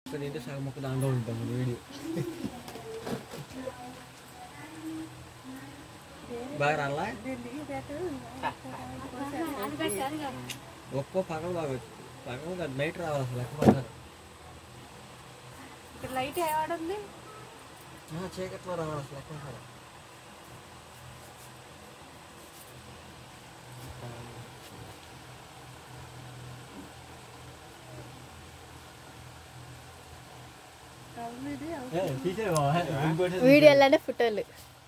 ఇక్కడ ఏంటో సగం ఒక దాంట్లో ఉంటాం వీడియో బాగా రాలా ఒక్కో పగలు బాగా పగలు కాదు నైట్ రావాలి అసలు లెక్క పడతారు ఇక్కడ లైట్ ఏవాడుంది చీకట్లో రావాలి అసలు లెక్క పడతారు టీచర్ ఇంకోటి వీడియోలోనే ఫోటోలు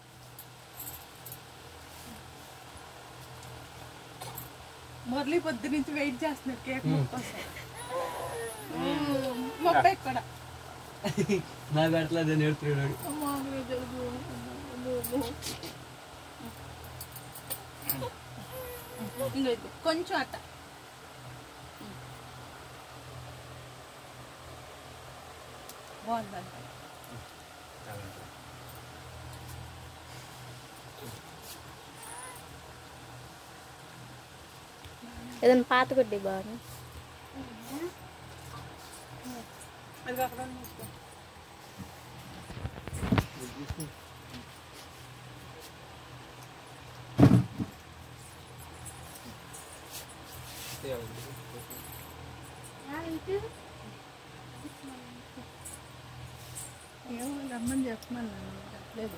మురళి పొద్దు నుంచి వెయిట్ చేస్తున్నారు కేక్ కోసం ముప్పై కూడా నా పెట్టలేదు నేర్చుకున్నాడు ఇంకో ఇది. కొంచెం అట్ట బాగుందంట ఏదైనా పాత గుడ్డి బాగుంది అది అక్కడ ఉంది. ఏమో రమ్మని చెప్పమన్నాను చెప్పలేదు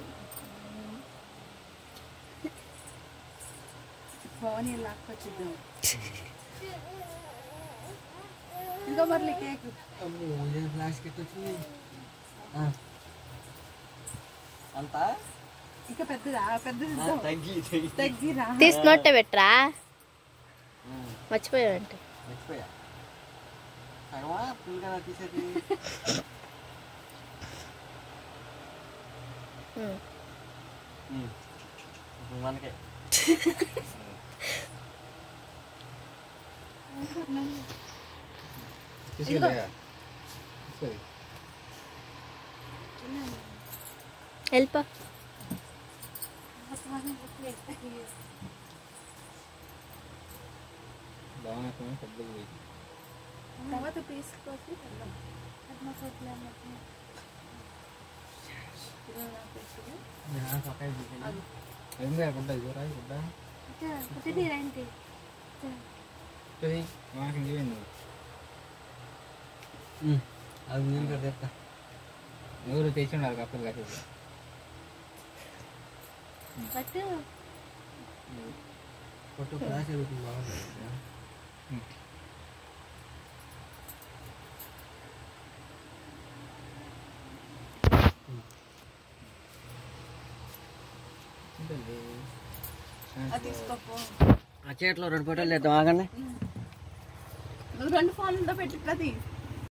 ఫోన్ లాక్కొచ్చిద్దాం ఇంకా మరలి కేక్ ఫ్లాష్ కిట్ వచ్చింది ఆ. అంతా ఇంకా పెద్దదా పెద్దది ఆ, ఇద్దాం తగ్గి తగ్గి తగ్గిరా తీసి నోటే పెట్టరా మర్చిపోయావంటే మర్చిపోయా సగమా ఫుల్ కదా తీసేది ఉమ్. ఉమ్. ఇప్పుడు మనకే వెళ్ళిపో తర్వాత తీసుకొచ్చి తిందాం. నా పక్కన తీసేది. ఉమ్. అది నేను కదా చెప్తా ఎవరు తెచ్చి ఉన్నారు కప్పలు కట్టి ఫోటో ఫ్లాష్ అవుతుంది బాగుంటుంది అది తీసుకోపో ఆ చేతిలో రెండు ఫోటోలు తెద్దాం ఆగండి నువ్వు రెండు ఫోన్లతో పెట్టి ప్రతి